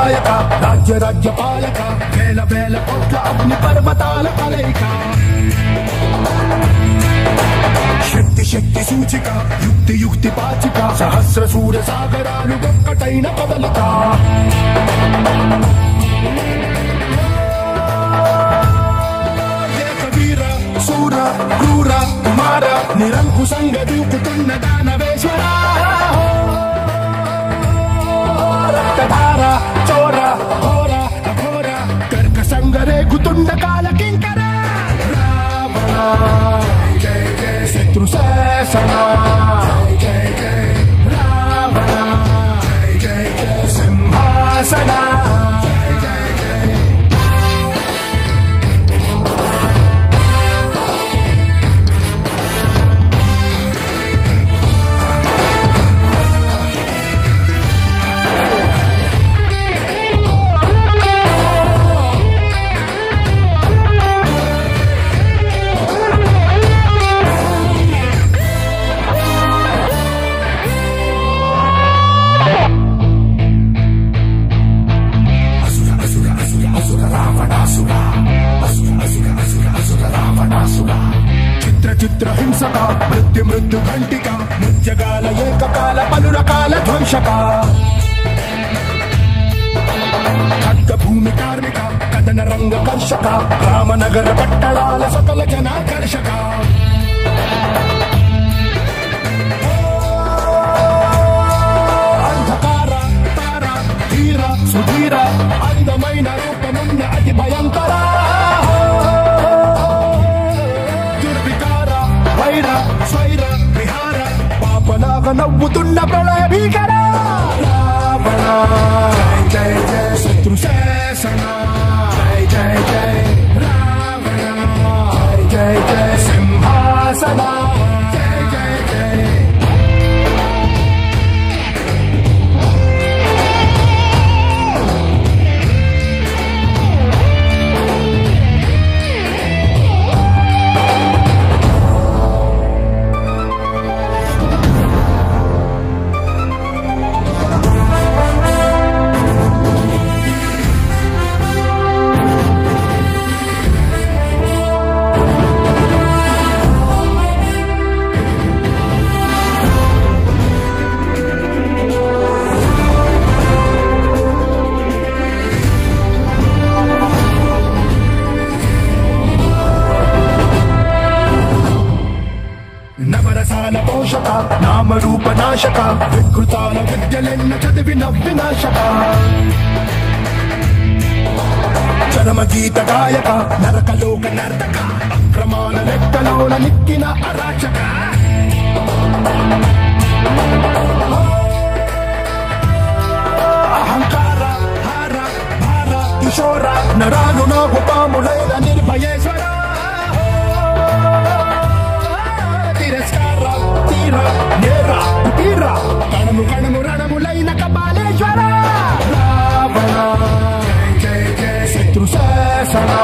నాయక రాజ్య రాజ్య పాలక వేల వేల కోట్ల అగ్ని పర్వతాల కలయిక శక్తి శక్తి సూచిక యుక్తి యుక్తి పాచిక సహస్ర సూర్య సాగరాలు ఒక్కటైన కదలిక ఏకవీర శూర క్రూర కుమార నిరంకుశంగ దూకుతున్న దానవేశ్వర రక్తధార చోర ఘోర అఘోర కర్కసంగ రేగుతుండ కాల కింకర రావణ జయ జయ శత్రు శాసన జయ జయ రావణ జయ జయ సింహాసన జయ జయ జయ అసుర అసుర అసుర అసుర రావణాసుర అసుర అసుర అసుర అసుర రావణాసుర చిత్ర చిత్ర హింసక మృత్యు మృత్యు ఘంటిక నృత్యకాల ఏకకాల పలు రకాల ధ్వంసక ఖడ్గ భూమి కార్మిక కథన రంగ కర్షక రామనగర పట్టణాల సకల జనాకర్షక అంధకార తార ధీర సుధీర అందమైన రూపమున్న అతి భయంకర దుర్వికార వైర స్వైర విహార పాపలాగా నవ్వుతున్న ప్రళయ భీకర రావణ జయ జయ శత్రు శాసన జయ జయ జయ రావణ జయ జయ సింహాసన జయ జయ జయ నవరసాల పోషక నామరూప నాశక వికృతాల విద్యలెన్న చదివి నవ్వినాశక చరమ గీత గాయక నరకలోక నర్తక అక్రమాల లెక్కలోన నిక్కిన అరాచక అహంకార హార భార కిశోర నరాలు నాకు పాములైన నిర్భయేశ్వర తిరస్కార తీర నేర తీర కణము కణము రణములైన కపాలేశ్వర రావణ జయ జయ శత్రు శాసన